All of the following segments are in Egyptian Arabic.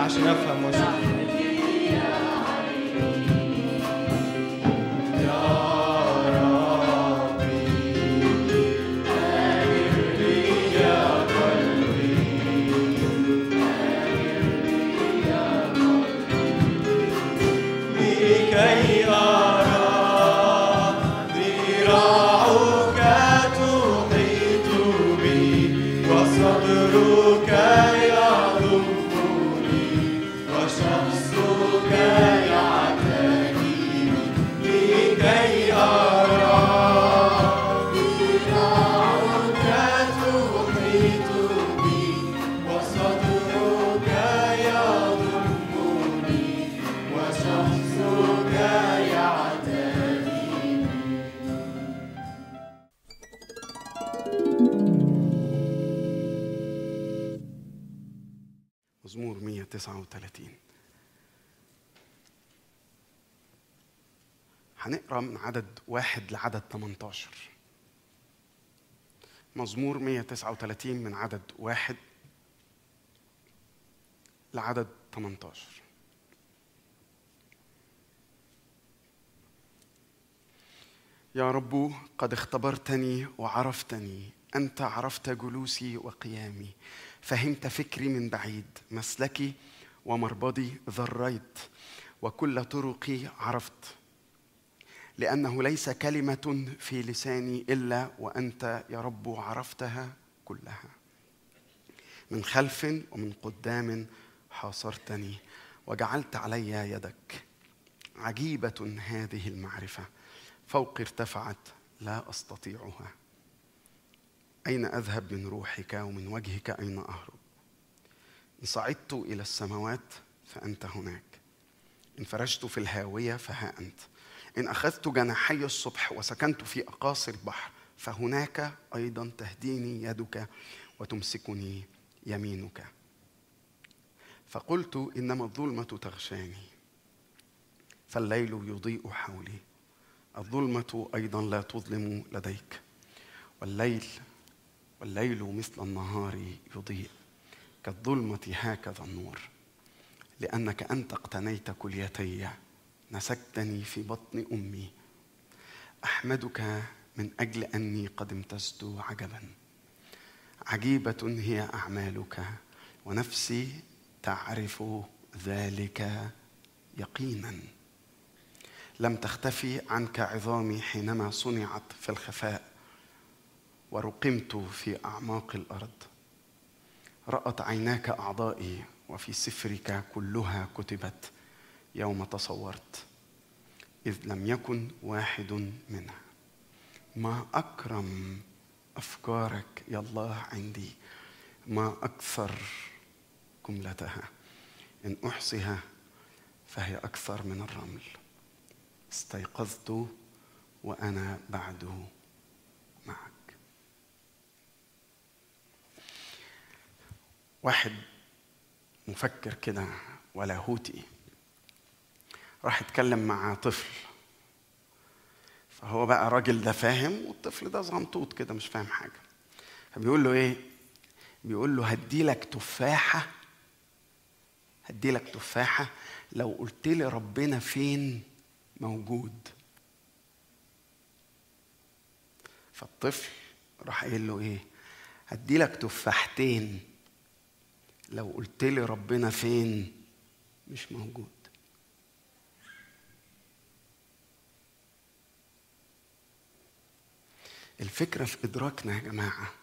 عشان افهم واشوف لكي أرى ذراعك تحيط بي وصدرك يضمني وشخصك يعتني بي لكي أرى ذراعك تحيط بي وصدرك يضمني وشخصك يعتني مزمور 139 هنقرا من عدد واحد لعدد 18 مزمور 139 من عدد واحد لعدد 18 يا رب قد اختبرتني وعرفتني انت عرفت جلوسي وقيامي فهمت فكري من بعيد مسلكي ومربضي ذريت وكل طرقي عرفت لانه ليس كلمه في لساني الا وانت يا رب عرفتها كلها من خلف ومن قدام حاصرتني وجعلت علي يدك عجيبه هذه المعرفه فوق ارتفعت لا استطيعها اين اذهب من روحك ومن وجهك اين اهرب ان صعدت الى السماوات فانت هناك ان فرجت في الهاويه فها انت ان اخذت جناحي الصبح وسكنت في اقاصي البحر فهناك ايضا تهديني يدك وتمسكني يمينك فقلت انما الظلمه تغشاني فالليل يضيء حولي الظلمه ايضا لا تظلم لديك والليل والليل مثل النهار يضيء كالظلمة هكذا النور لأنك أنت اقتنيت كليتي نسكتني في بطن أمي أحمدك من أجل أني قد امتزت عجبا عجيبة هي أعمالك ونفسي تعرف ذلك يقينا لم تختفي عنك عظامي حينما صنعت في الخفاء ورقمت في اعماق الارض رات عيناك اعضائي وفي سفرك كلها كتبت يوم تصورت اذ لم يكن واحد منها ما اكرم افكارك يا الله عندي ما اكثر جملتها ان احصها فهي اكثر من الرمل استيقظت وانا بعد معك واحد مفكر كده ولاهوتي راح يتكلم مع طفل فهو بقى راجل ده فاهم والطفل ده زنطوط كده مش فاهم حاجه فبيقول له ايه بيقول له هدي لك تفاحه هدي لك تفاحه لو قلت لي ربنا فين موجود فالطفل راح قايل له ايه هدي لك تفاحتين لو قلت لي ربنا فين مش موجود الفكرة في إدراكنا يا جماعة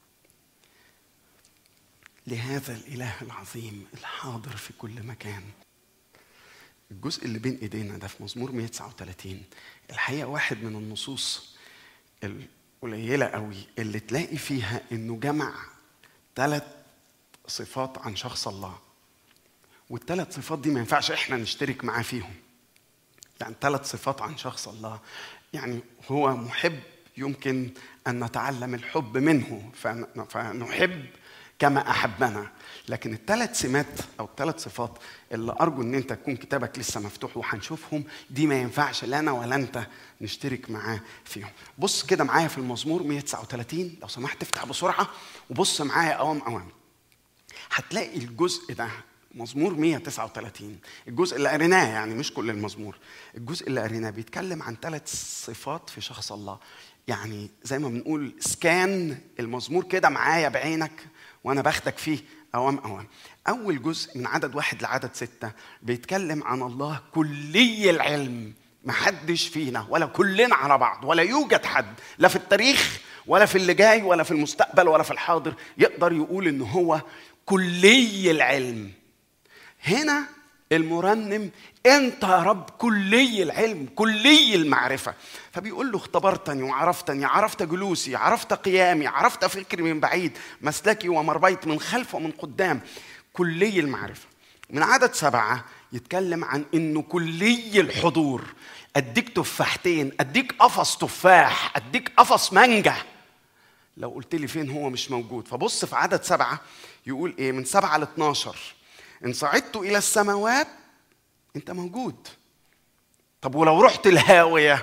لهذا الإله العظيم الحاضر في كل مكان الجزء اللي بين إيدينا ده في مزمور 139 الحقيقة واحد من النصوص القليلة قوي اللي تلاقي فيها إنه جمع ثلاث صفات عن شخص الله والثلاث صفات دي ما ينفعش احنا نشترك معاه فيهم يعني ثلاث صفات عن شخص الله يعني هو محب يمكن ان نتعلم الحب منه فن- فنحب كما احبنا لكن الثلاث سمات او الثلاث صفات اللي ارجو ان انت تكون كتابك لسه مفتوح وهنشوفهم دي ما ينفعش لا انا ولا انت نشترك معاه فيهم بص كده معايا في المزمور 139 لو سمحت افتح بسرعه وبص معايا اوام اوام هتلاقي الجزء ده مزمور 139 الجزء اللي قريناه يعني مش كل المزمور الجزء اللي قريناه بيتكلم عن ثلاث صفات في شخص الله يعني زي ما بنقول سكان المزمور كده معايا بعينك وانا باخدك فيه اوام اوام اول جزء من عدد واحد لعدد ستة بيتكلم عن الله كلي العلم محدش فينا ولا كلنا على بعض ولا يوجد حد لا في التاريخ ولا في اللي جاي ولا في المستقبل ولا في الحاضر يقدر يقول ان هو كلي العلم هنا المرنم انت يا رب كلي العلم كلي المعرفه فبيقول له اختبرتني وعرفتني عرفت جلوسي عرفت قيامي عرفت فكري من بعيد مسلكي ومربيت من خلف ومن قدام كلي المعرفه من عدد سبعه يتكلم عن انه كلي الحضور اديك تفاحتين اديك قفص تفاح اديك قفص مانجا لو قلت لي فين هو مش موجود فبص في عدد سبعة يقول ايه من سبعة ل 12 ان صعدت الى السماوات انت موجود طب ولو رحت الهاوية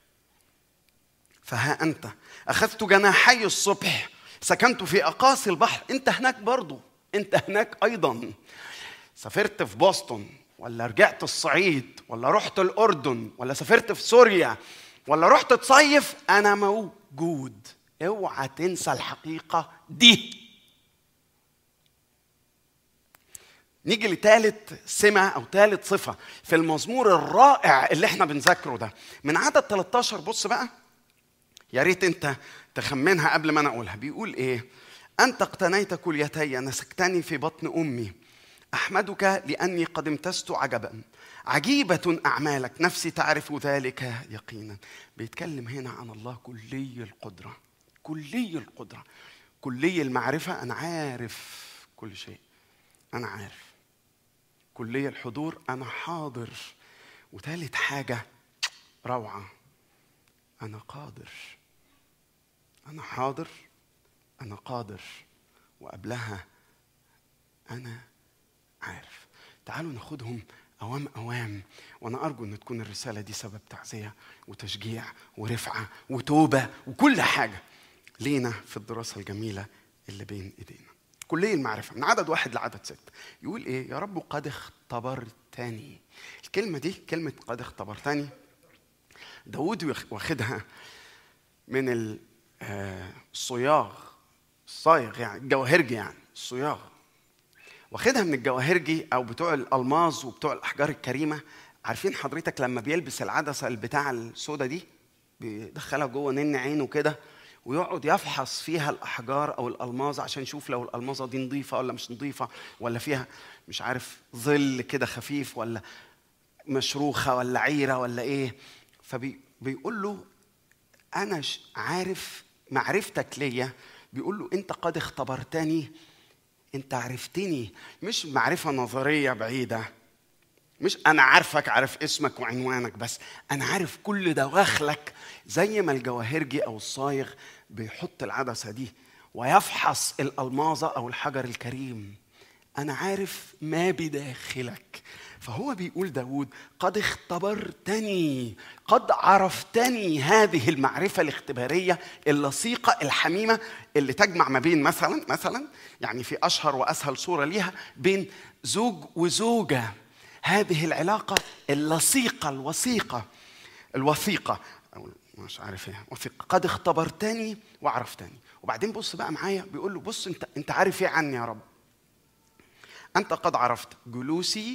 فها انت اخذت جناحي الصبح سكنت في اقاصي البحر انت هناك برضو انت هناك ايضا سافرت في بoston ولا رجعت الصعيد ولا رحت الاردن ولا سافرت في سوريا ولا رحت تصيف انا موجود اوعى تنسى الحقيقه دي نيجي لثالث سمة أو ثالث صفة في المزمور الرائع اللي احنا بنذاكره ده من عدد 13 بص بقى يا ريت انت تخمنها قبل ما انا اقولها بيقول ايه انت اقتنيت كليتي نسكتني في بطن امي احمدك لاني قد امتزت عجبا عجيبة أعمالك نفسي تعرف ذلك يقينا بيتكلم هنا عن الله كلي القدرة كلي القدرة كلي المعرفة أنا عارف كل شيء أنا عارف كلي الحضور أنا حاضر وثالث حاجة روعة أنا قادر أنا حاضر أنا قادر وقبلها أنا عارف تعالوا ناخدهم أوام أوام وأنا أرجو أن تكون الرسالة دي سبب تعزية وتشجيع ورفعة وتوبة وكل حاجة لينا في الدراسة الجميلة اللي بين إيدينا كلية المعرفة من عدد واحد لعدد ست يقول إيه يا رب قد اختبرتني الكلمة دي كلمة قد اختبرتني داود واخدها من ال- آه، الصياغ الصايغ يعني الجواهرجي يعني الصياغ واخدها من الجواهرجي او بتوع الالماظ وبتوع الاحجار الكريمه عارفين حضرتك لما بيلبس العدسه البتاع السودا دي بيدخلها جوه نن عينه كده ويقعد يفحص فيها الاحجار او الالماظ عشان يشوف لو الالماظه دي نظيفه ولا مش نظيفه ولا فيها مش عارف ظل كده خفيف ولا مشروخه ولا عيره ولا ايه فبيقول له انا ش- عارف معرفتك ليا بيقول له انت قد اختبرتني انت عرفتني مش معرفه نظريه بعيده مش انا عارفك عارف اسمك وعنوانك بس انا عارف كل دواخلك زي ما الجواهرجي او الصايغ بيحط العدسه دي ويفحص الالماظه او الحجر الكريم انا عارف ما بداخلك فهو بيقول داود قد اختبرتني قد عرفتني هذه المعرفة الاختبارية اللصيقة الحميمة اللي تجمع ما بين مثلا مثلا يعني في أشهر وأسهل صورة ليها بين زوج وزوجة هذه العلاقة اللصيقة الوثيقة الوثيقة أو مش عارف ايه وثيقة قد اختبرتني وعرفتني وبعدين بص بقى معايا بيقول له بص انت انت عارف ايه عني يا رب انت قد عرفت جلوسي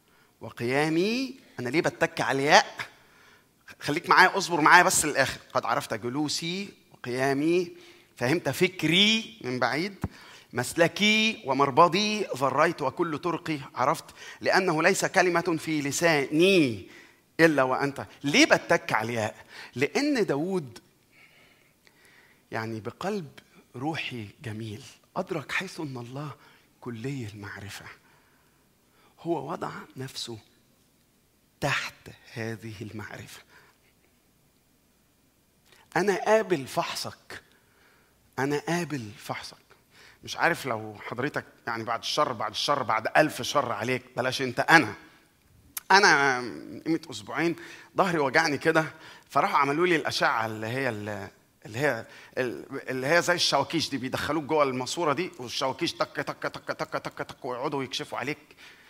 وقيامي انا ليه بتك على الياء خليك معايا اصبر معايا بس للاخر قد عرفت جلوسي وقيامي فهمت فكري من بعيد مسلكي ومربضي ذريت وكل طرقي عرفت لانه ليس كلمه في لساني الا وانت ليه بتك على الياء لان داود يعني بقلب روحي جميل ادرك حيث ان الله كلي المعرفه هو وضع نفسه تحت هذه المعرفه انا قابل فحصك انا قابل فحصك مش عارف لو حضرتك يعني بعد الشر بعد الشر بعد ألف شر عليك بلاش انت انا انا من قيمه اسبوعين ظهري وجعني كده فراحوا عملوا لي الاشعه اللي هي اللي هي اللي هي زي الشواكيش دي بيدخلوك جوه الماسوره دي والشواكيش تك تك تك تك تك تك ويقعدوا يكشفوا عليك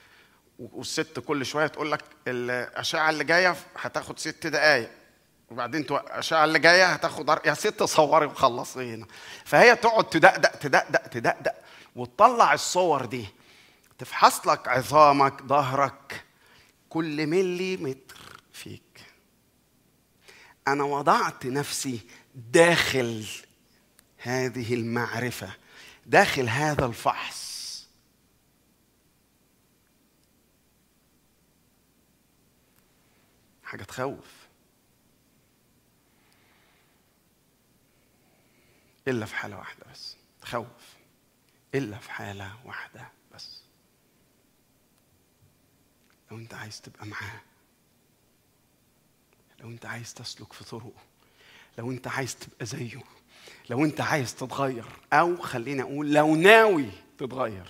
والست كل شويه تقول لك الاشعه اللي جايه هتاخد ست دقائق وبعدين تو- الاشعه اللي جايه هتاخد أر- يا ست صوري وخلصي هنا فهي تقعد تدقدق تدقدق تدقدق وتطلع الصور دي تفحص لك عظامك ظهرك كل ملي متر فيك انا وضعت نفسي داخل هذه المعرفه داخل هذا الفحص حاجه تخوف الا في حاله واحده بس تخوف الا في حاله واحده بس لو انت عايز تبقى معاه لو انت عايز تسلك في طرقه لو انت عايز تبقى زيه لو انت عايز تتغير او خليني اقول لو ناوي تتغير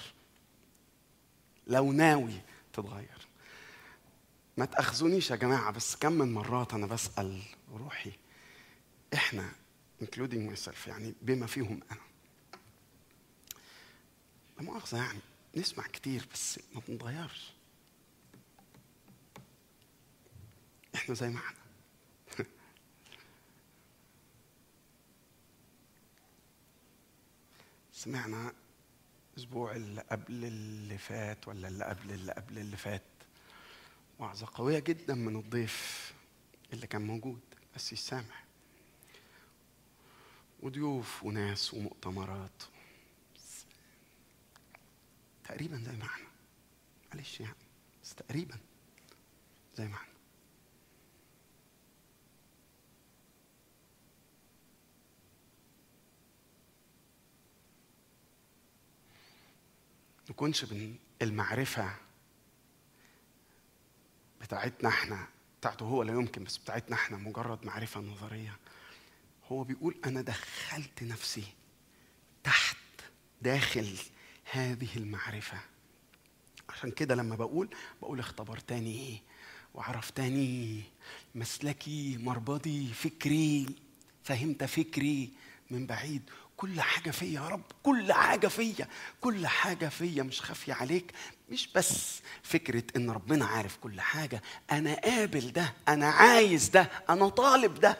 لو ناوي تتغير ما تاخذونيش يا جماعه بس كم من مرات انا بسال روحي احنا including myself يعني بما فيهم انا لا مؤاخذه يعني نسمع كتير بس ما بنتغيرش احنا زي ما احنا سمعنا الاسبوع اللي قبل اللي فات ولا اللي قبل اللي قبل اللي فات وعظة قوية جدا من الضيف اللي كان موجود بس يسامح وضيوف وناس ومؤتمرات تقريبا زي ما احنا معلش يعني بس تقريبا زي ما احنا نكونش بن المعرفة بتاعتنا احنا بتاعته هو لا يمكن بس بتاعتنا احنا مجرد معرفة نظرية هو بيقول أنا دخلت نفسي تحت داخل هذه المعرفة عشان كده لما بقول بقول اختبرتني وعرفتني مسلكي مربضي فكري فهمت فكري من بعيد كل حاجة فيا يا رب كل حاجة فيا كل حاجة فيا مش خافية عليك مش بس فكرة إن ربنا عارف كل حاجة أنا قابل ده أنا عايز ده أنا طالب ده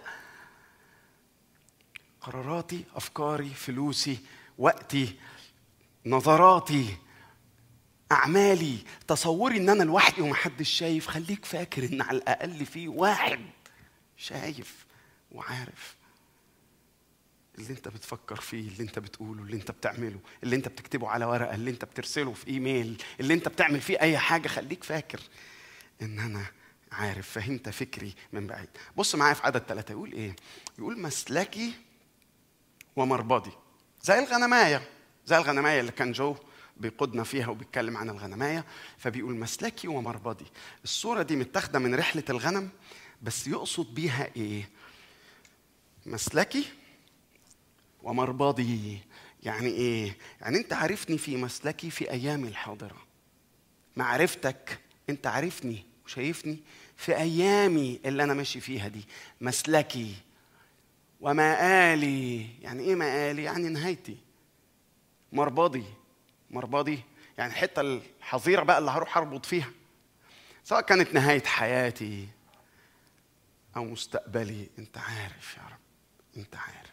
قراراتي أفكاري فلوسي وقتي نظراتي أعمالي تصوري إن أنا لوحدي ومحدش شايف خليك فاكر إن على الأقل في واحد شايف وعارف اللي انت بتفكر فيه اللي انت بتقوله اللي انت بتعمله اللي انت بتكتبه على ورقه اللي انت بترسله في ايميل اللي انت بتعمل فيه اي حاجه خليك فاكر ان انا عارف فهمت فكري من بعيد بص معايا في عدد ثلاثة يقول ايه يقول مسلكي ومربضي زي الغنمايه زي الغنمايه اللي كان جو بيقودنا فيها وبيتكلم عن الغنمايه فبيقول مسلكي ومربضي الصوره دي متاخده من رحله الغنم بس يقصد بيها ايه مسلكي ومربضي يعني ايه يعني انت عارفني في مسلكي في ايامي الحاضره معرفتك انت عارفني وشايفني في ايامي اللي انا ماشي فيها دي مسلكي ومآلي يعني ايه مآلي يعني نهايتي مربضي مربضي يعني الحته الحظيره بقى اللي هروح اربط فيها سواء كانت نهايه حياتي او مستقبلي انت عارف يا رب انت عارف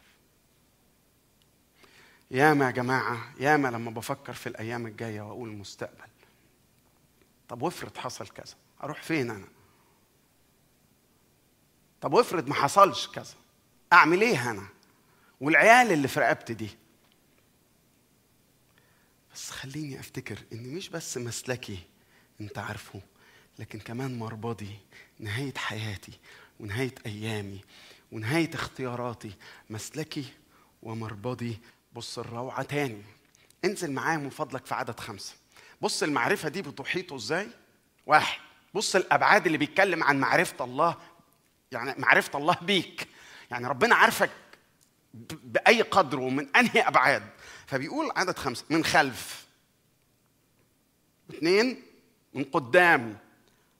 ياما يا جماعة ياما لما بفكر في الأيام الجاية وأقول مستقبل طب وافرض حصل كذا أروح فين أنا طب وافرض ما حصلش كذا أعمل إيه أنا والعيال اللي في رقبتي دي بس خليني أفتكر إن مش بس مسلكي أنت عارفه لكن كمان مربضي نهاية حياتي ونهاية أيامي ونهاية اختياراتي مسلكي ومربضي بص الروعة تاني انزل معايا من فضلك في عدد خمسة بص المعرفة دي بتحيطه ازاي واحد بص الأبعاد اللي بيتكلم عن معرفة الله يعني معرفة الله بيك يعني ربنا عارفك ب- بأي قدر ومن أنهي أبعاد فبيقول عدد خمسة من خلف اثنين من قدام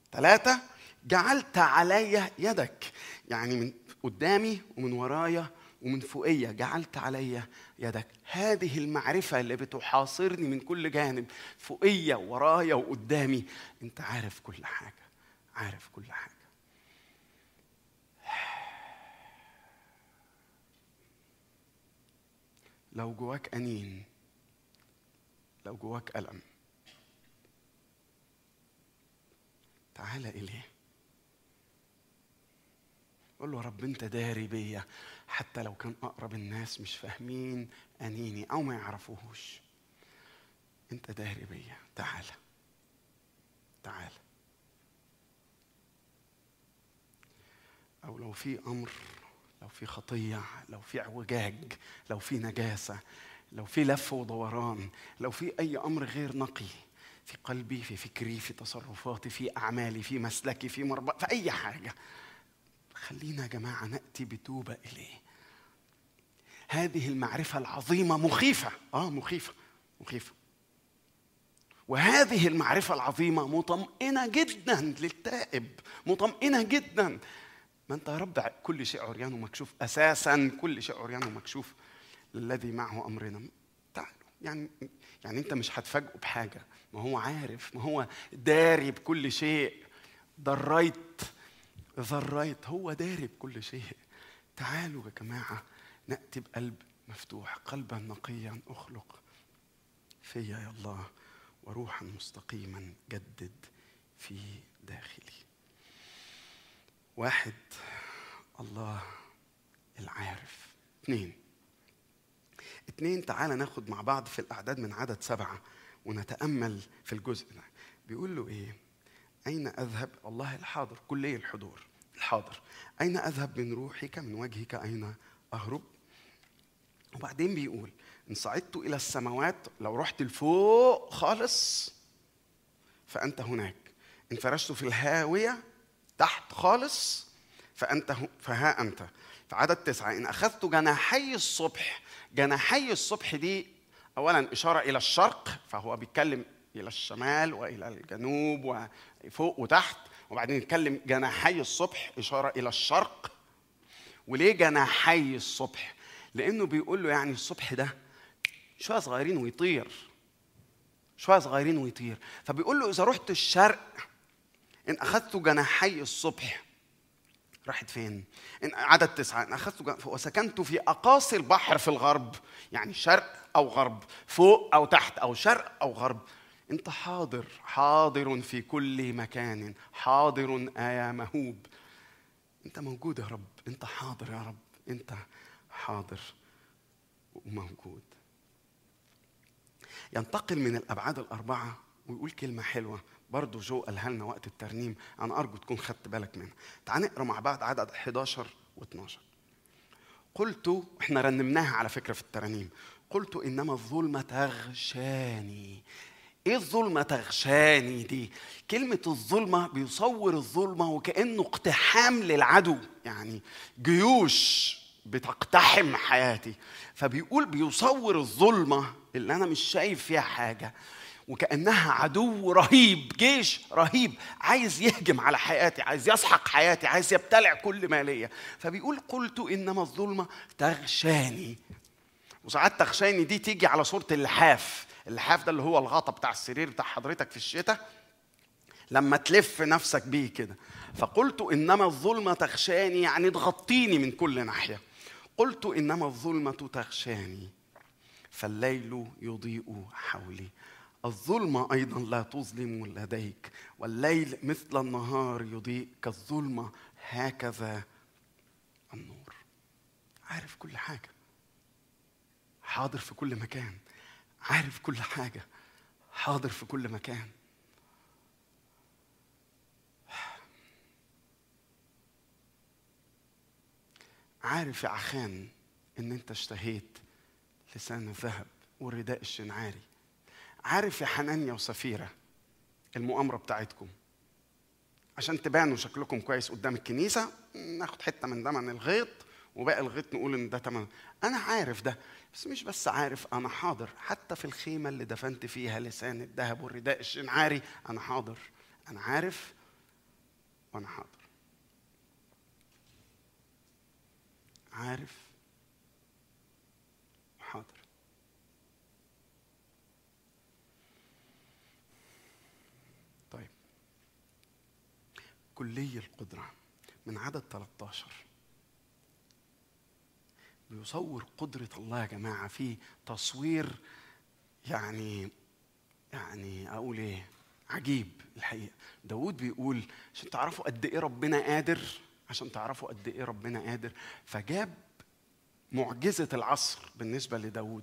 ثلاثة جعلت علي يدك يعني من قدامي ومن ورايا ومن فوقية جعلت علي يدك هذه المعرفة اللي بتحاصرني من كل جانب فوقية ورايا وقدامي انت عارف كل حاجة عارف كل حاجة لو جواك أنين لو جواك ألم تعال إليه قول له يا رب انت داري بيا حتى لو كان اقرب الناس مش فاهمين انيني او ما يعرفوهوش انت داري بيا تعال تعال او لو في امر لو في خطيه لو في اعوجاج لو في نجاسه لو في لف ودوران لو في اي امر غير نقي في قلبي في فكري في تصرفاتي في اعمالي في مسلكي في مربى في اي حاجه خلينا يا جماعه ناتي بتوبه اليه هذه المعرفه العظيمه مخيفه اه مخيفه مخيفه وهذه المعرفه العظيمه مطمئنه جدا للتائب مطمئنه جدا ما انت يا رب كل شيء عريان ومكشوف اساسا كل شيء عريان ومكشوف الذي معه امرنا تعالوا يعني يعني انت مش هتفاجئه بحاجه ما هو عارف ما هو داري بكل شيء ده الرايت ذا الرايت هو داري بكل شيء تعالوا يا جماعه ناتي بقلب مفتوح قلبا نقيا اخلق فيا يا الله وروحا مستقيما جدد في داخلي واحد الله العارف اثنين اثنين تعالى ناخد مع بعض في الأعداد من عدد سبعة ونتأمل في الجزء ده بيقول له إيه أين أذهب الله الحاضر كلي الحضور الحاضر أين أذهب من روحك من وجهك أين أهرب وبعدين بيقول إن صعدت إلى السماوات لو رحت لفوق خالص فأنت هناك إن فرشت في الهاوية تحت خالص فأنت فها أنت في عدد تسعة إن أخذت جناحي الصبح جناحي الصبح دي أولا إشارة إلى الشرق فهو بيتكلم إلى الشمال وإلى الجنوب وفوق وتحت وبعدين يتكلم جناحي الصبح إشارة إلى الشرق وليه جناحي الصبح؟ لأنه بيقول له يعني الصبح ده شوية صغيرين ويطير شوية صغيرين ويطير فبيقول له إذا رحت الشرق إن أخذت جناحي الصبح راحت فين؟ إن عدد تسعة إن أخذت جن... وسكنت في أقاصي البحر في الغرب يعني شرق أو غرب فوق أو تحت أو شرق أو غرب أنت حاضر حاضر في كل مكان حاضر آية مهوب أنت موجود يا رب أنت حاضر يا رب أنت حاضر وموجود ينتقل من الأبعاد الأربعة ويقول كلمة حلوة برضه جو قالها لنا وقت الترنيم انا ارجو تكون خدت بالك منها تعال نقرا مع بعض عدد 11 و12 قلت احنا رنمناها على فكره في الترانيم قلت انما الظلمه تغشاني ايه الظلمه تغشاني دي كلمه الظلمه بيصور الظلمه وكانه اقتحام للعدو يعني جيوش بتقتحم حياتي فبيقول بيصور الظلمه اللي انا مش شايف فيها حاجه وكانها عدو رهيب جيش رهيب عايز يهجم على حياتي عايز يسحق حياتي عايز يبتلع كل ما ليا فبيقول قلت انما الظلمه تغشاني وساعات تغشاني دي تيجي على صوره اللحاف اللحاف ده اللي هو الغطا بتاع السرير بتاع حضرتك في الشتاء لما تلف نفسك بيه كده فقلت انما الظلمه تغشاني يعني تغطيني من كل ناحيه قلت انما الظلمه تغشاني فالليل يضيء حولي الظلمة أيضا لا تظلم لديك والليل مثل النهار يضيء كالظلمة هكذا النور عارف كل حاجة حاضر في كل مكان عارف كل حاجة حاضر في كل مكان عارف يا عخان ان انت اشتهيت لسان الذهب والرداء الشنعاري عارف يا حنانيا وسفيرة المؤامرة بتاعتكم عشان تبانوا شكلكم كويس قدام الكنيسة ناخد حتة من ده من الغيط وباقي الغيط نقول ان ده تمام انا عارف ده بس مش بس عارف انا حاضر حتى في الخيمة اللي دفنت فيها لسان الذهب والرداء الشنعاري انا حاضر انا عارف وانا حاضر عارف كلي القدرة من عدد 13 بيصور قدرة الله يا جماعة في تصوير يعني يعني أقول إيه عجيب الحقيقة داود بيقول عشان تعرفوا قد إيه ربنا قادر عشان تعرفوا قد إيه ربنا قادر فجاب معجزة العصر بالنسبة لداود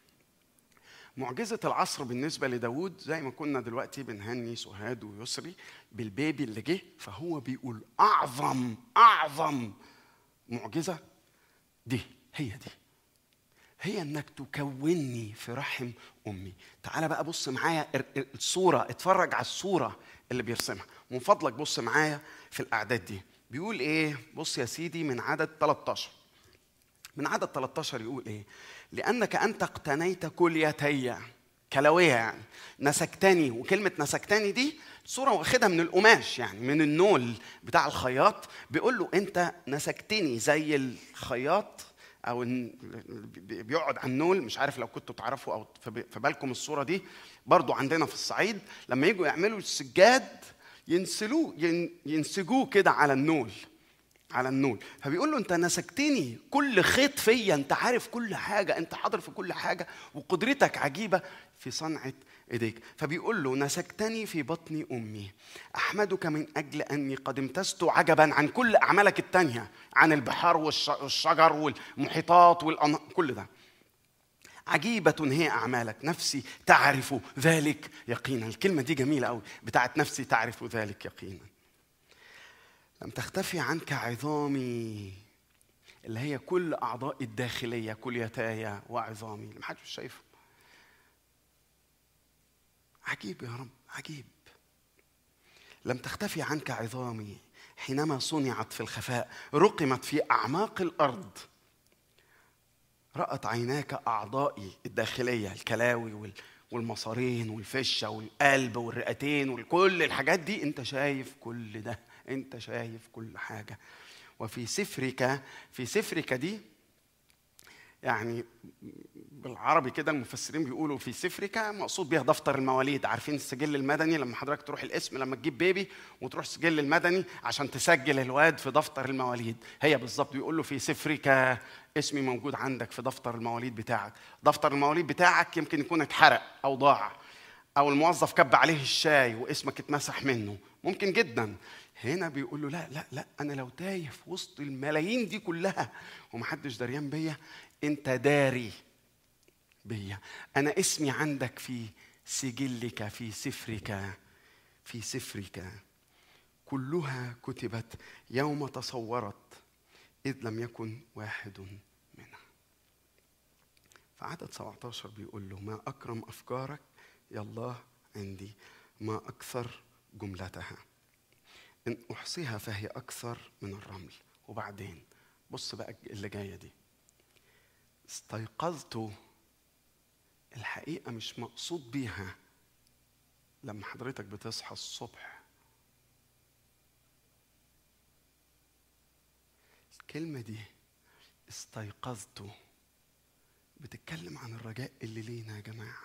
معجزة العصر بالنسبة لداود زي ما كنا دلوقتي بنهني سهاد ويسري بالبيبي اللي جه فهو بيقول أعظم أعظم معجزة دي هي دي هي انك تكونني في رحم امي تعال بقى بص معايا الصوره اتفرج على الصوره اللي بيرسمها من فضلك بص معايا في الاعداد دي بيقول ايه بص يا سيدي من عدد 13 من عدد 13 يقول ايه لانك انت اقتنيت كليتي كلويه يعني نسكتني وكلمه نسكتني دي صوره واخدها من القماش يعني من النول بتاع الخياط بيقول له انت نسكتني زي الخياط او بيقعد على النول مش عارف لو كنتوا تعرفوا او في بالكم الصوره دي برضو عندنا في الصعيد لما يجوا يعملوا السجاد ينسلوه ينسجوه كده على النول على النول فبيقول له انت نسكتني كل خيط فيا انت عارف كل حاجه انت حاضر في كل حاجه وقدرتك عجيبه في صنعه ايديك فبيقول له نسكتني في بطن امي احمدك من اجل اني قد امتزت عجبا عن كل اعمالك التانيه عن البحار والشجر والمحيطات والأنهار كل ده عجيبة هي أعمالك نفسي تعرف ذلك يقينا الكلمة دي جميلة أوي بتاعت نفسي تعرف ذلك يقينا لم تختفي عنك عظامي اللي هي كل أعضائي الداخلية كليتاي وعظامي اللي محدش شايفه عجيب يا رب عجيب لم تختفي عنك عظامي حينما صنعت في الخفاء رقمت في اعماق الارض رأت عيناك أعضائي الداخلية الكلاوي والمصارين والفشة والقلب والرئتين وكل الحاجات دي أنت شايف كل ده أنت شايف كل حاجة وفي سفرك في سفرك دي يعني بالعربي كده المفسرين بيقولوا في سفرك مقصود بيها دفتر المواليد عارفين السجل المدني لما حضرتك تروح الاسم لما تجيب بيبي وتروح السجل المدني عشان تسجل الواد في دفتر المواليد هي بالظبط بيقول له في سفرك اسمي موجود عندك في دفتر المواليد بتاعك دفتر المواليد بتاعك يمكن يكون اتحرق او ضاع او الموظف كب عليه الشاي واسمك اتمسح منه ممكن جدا هنا بيقول له لا لا لا انا لو تايه في وسط الملايين دي كلها ومحدش دريان بيا انت داري بيا انا اسمي عندك في سجلك في سفرك في سفرك كلها كتبت يوم تصورت اذ لم يكن واحد منها فعدد 17 بيقول له ما اكرم افكارك يا الله عندي ما اكثر جملتها ان احصيها فهي اكثر من الرمل وبعدين بص بقى اللي جايه دي استيقظت الحقيقة مش مقصود بيها لما حضرتك بتصحى الصبح الكلمة دي استيقظت بتتكلم عن الرجاء اللي لينا يا جماعة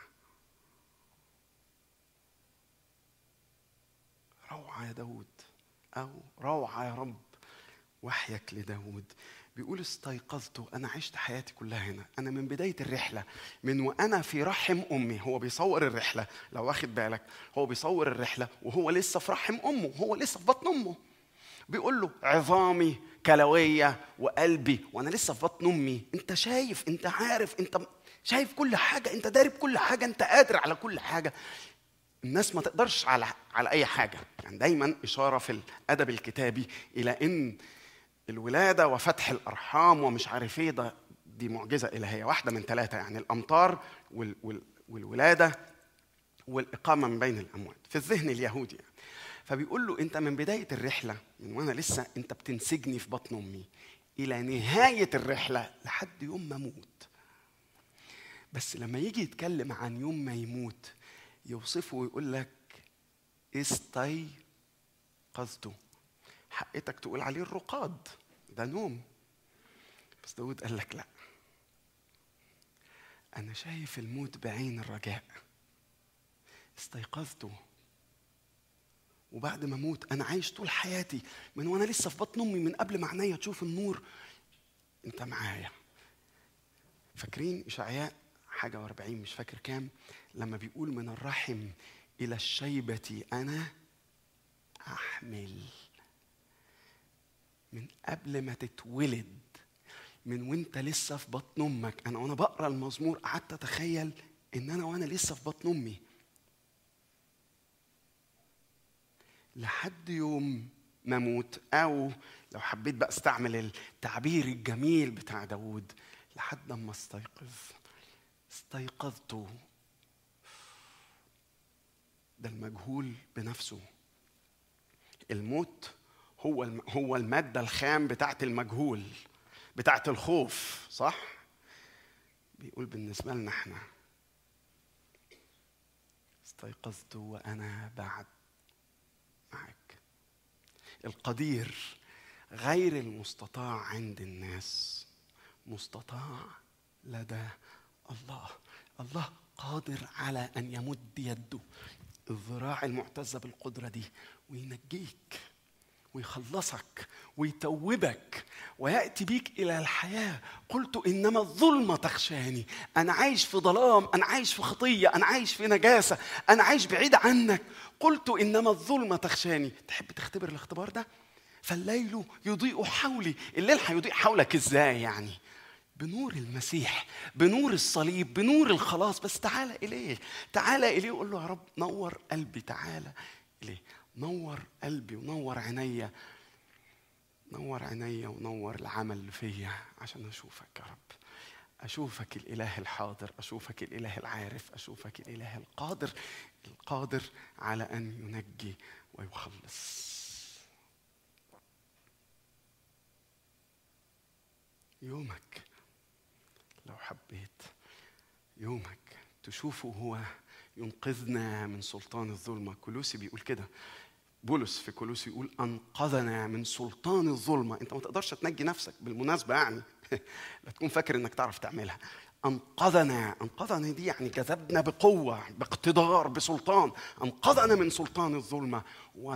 روعة يا داود أو روعة يا رب وحيك لداود بيقول استيقظت انا عشت حياتي كلها هنا انا من بدايه الرحله من وانا في رحم امي هو بيصور الرحله لو واخد بالك هو بيصور الرحله وهو لسه في رحم امه هو لسه في بطن امه بيقول له عظامي كلويه وقلبي وانا لسه في بطن امي انت شايف انت عارف انت شايف كل حاجه انت داري بكل حاجه انت قادر على كل حاجه الناس ما تقدرش على على اي حاجه يعني دايما اشاره في الادب الكتابي الى ان الولاده وفتح الارحام ومش عارف ايه ده دي معجزه الهيه واحده من ثلاثه يعني الامطار وال وال والولاده والاقامه من بين الاموات في الذهن اليهودي يعني. فبيقول له انت من بدايه الرحله من وانا لسه انت بتنسجني في بطن امي الى نهايه الرحله لحد يوم ما اموت بس لما يجي يتكلم عن يوم ما يموت يوصفه ويقول لك استيقظت حقتك تقول عليه الرقاد ده نوم بس داود قال لك لا أنا شايف الموت بعين الرجاء استيقظت وبعد ما اموت انا عايش طول حياتي من وانا لسه في بطن امي من قبل ما عينيا تشوف النور انت معايا فاكرين اشعياء حاجه واربعين مش فاكر كام لما بيقول من الرحم الى الشيبه انا احمل من قبل ما تتولد من وانت لسه في بطن امك انا وانا بقرا المزمور قعدت اتخيل ان انا وانا لسه في بطن امي لحد يوم ما اموت او لو حبيت بقى استعمل التعبير الجميل بتاع داوود لحد ما استيقظ استيقظت ده المجهول بنفسه الموت هو الم- هو الماده الخام بتاعت المجهول بتاعت الخوف صح بيقول بالنسبه لنا احنا استيقظت وانا بعد معك القدير غير المستطاع عند الناس مستطاع لدى الله الله قادر على ان يمد يده الذراع المعتزه بالقدره دي وينجيك ويخلصك ويتوبك وياتي بيك الى الحياه قلت انما الظلمه تخشاني انا عايش في ظلام انا عايش في خطيه انا عايش في نجاسه انا عايش بعيد عنك قلت انما الظلمه تخشاني تحب تختبر الاختبار ده فالليل يضيء حولي الليل هيضيء حولك ازاي يعني بنور المسيح بنور الصليب بنور الخلاص بس تعالى إليه تعالى إليه وقول له يا رب نور قلبي تعالى إليه نور قلبي ونور عينيا نور عينيا ونور العمل اللي فيا عشان أشوفك يا رب أشوفك الإله الحاضر أشوفك الإله العارف أشوفك الإله القادر القادر على أن ينجي ويخلص يومك لو حبيت يومك تشوفه هو ينقذنا من سلطان الظلمة كولوسي بيقول كده بولس في كولوسي يقول أنقذنا من سلطان الظلمة أنت ما تقدرش تنجي نفسك بالمناسبة يعني لا تكون فاكر إنك تعرف تعملها أنقذنا أنقذنا دي يعني جذبنا بقوة باقتدار بسلطان أنقذنا من سلطان الظلمة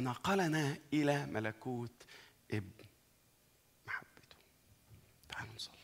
ونقلنا إلى ملكوت ابن محبته تعالوا نصلي